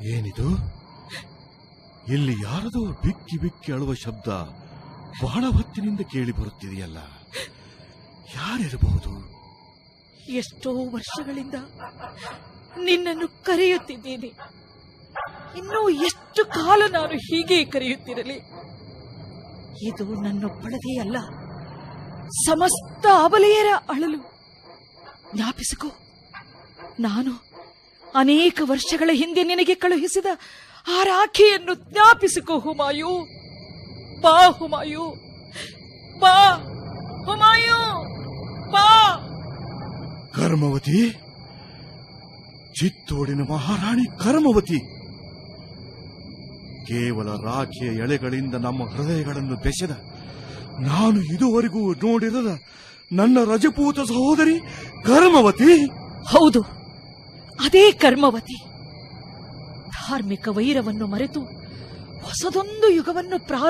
ಏನಿದು ಇಲ್ಲಿ ಯಾರದೋ ಬಿಕ್ಕಿ ಬಿಕ್ಕಿ ಅಳುವ ಶಬ್ದ ಬಹಳ ಹೊತ್ತಿನಿಂದ ಕೇಳಿ ಬರುತ್ತಿದೆಯಲ್ಲ ಯಾರಿರಬಹುದು ಎಷ್ಟೋ ವರ್ಷಗಳಿಂದ ನಿನ್ನನ್ನು ಕರೆಯುತ್ತಿದ್ದೇನೆ ಇನ್ನೂ ಎಷ್ಟು ಕಾಲ ನಾನು ಹೀಗೆ ಕರೆಯುತ್ತಿರಲಿ ಇದು ನನ್ನೊಬ್ಬಳದೇ ಅಲ್ಲ ಸಮಸ್ತ ಅಬಲೆಯರ ಅಳಲು ಜ್ಞಾಪಿಸಿಕೋ ನಾನು ಅನೇಕ ವರ್ಷಗಳ ಹಿಂದೆ ನಿನಗೆ ಕಳುಹಿಸಿದ ಆ ರಾಖಿಯನ್ನು ಜ್ಞಾಪಿಸಿಕೋ ಹುಮಾಯು ಬಾ ಹುಮಾಯು ಬಾ ಹುಮಾಯು ಬಾ ಕರ್ಮವತಿ ಚಿತ್ತೋಡಿನ ಮಹಾರಾಣಿ ಕರ್ಮವತಿ ಕೇವಲ ರಾಖಿಯ ಎಳೆಗಳಿಂದ ನಮ್ಮ ಹೃದಯಗಳನ್ನು ಬೆಸೆದ ನಾನು ಇದುವರೆಗೂ ನೋಡಿರದ ನನ್ನ ರಜಪೂತ ಸಹೋದರಿ ಕರ್ಮವತಿ ಹೌದು ಅದೇ ಕರ್ಮವತಿ ಧಾರ್ಮಿಕ ವೈರವನ್ನು ಮರೆತು ಹೊಸದೊಂದು ಯುಗವನ್ನು ಪ್ರಾರಂಭ